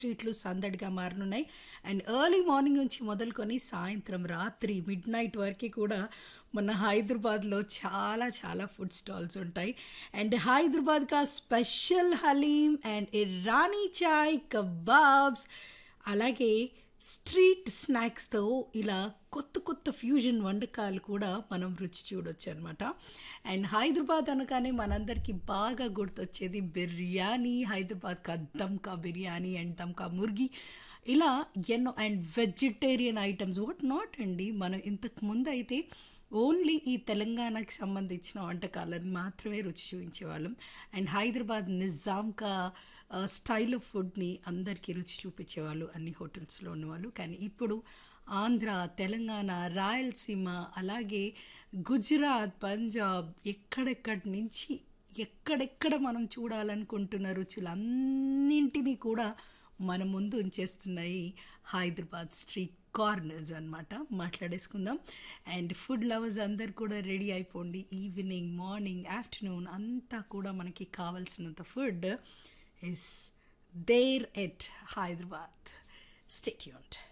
స్ట్రీట్లు సందడిగా మారనున్నాయి and early morning నుంచి మొదలుకొని సాయంత్రం రాత్రి మిడ్ నైట్ వరకు కూడా మన హైదరాబాద్లో చాలా చాలా ఫుడ్ స్టాల్స్ ఉంటాయి అండ్ హైదరాబాద్ కా special haleem and Irani chai kebabs అలాగే స్ట్రీట్ స్నాక్స్తో ఇలా కొత్త కొత్త ఫ్యూజన్ వంటకాలు కూడా మనం రుచి చూడొచ్చు అనమాట అండ్ హైదరాబాద్ అనగానే మనందరికీ బాగా గుర్తొచ్చేది బిర్యానీ హైదరాబాద్ కా దమ్కా బిర్యానీ అండ్ దమ్కా ముర్గి ఇలా ఎన్నో and vegetarian items what not అండి మనం ఇంతకు ముందు అయితే ఓన్లీ ఈ తెలంగాణకి సంబంధించిన వంటకాలను మాత్రమే రుచి చూపించేవాళ్ళం అండ్ హైదరాబాద్ నిజాంకా స్టైల్ ఆఫ్ ఫుడ్ని అందరికీ రుచి చూపించేవాళ్ళు అన్ని హోటల్స్లో ఉన్నవాళ్ళు కానీ ఇప్పుడు ఆంధ్ర తెలంగాణ రాయలసీమ అలాగే గుజరాత్ పంజాబ్ ఎక్కడెక్కడి నుంచి ఎక్కడెక్కడ మనం చూడాలనుకుంటున్న రుచులన్నింటినీ కూడా మన ముందు ఉంచేస్తున్నాయి హైదరాబాద్ స్ట్రీట్ కార్నర్స్ అనమాట మాట్లాడేసుకుందాం అండ్ ఫుడ్ లవర్స్ అందరు కూడా రెడీ అయిపోండి ఈవినింగ్ మార్నింగ్ ఆఫ్టర్నూన్ అంతా కూడా మనకి కావాల్సినంత food is there at Hyderabad. Stay tuned.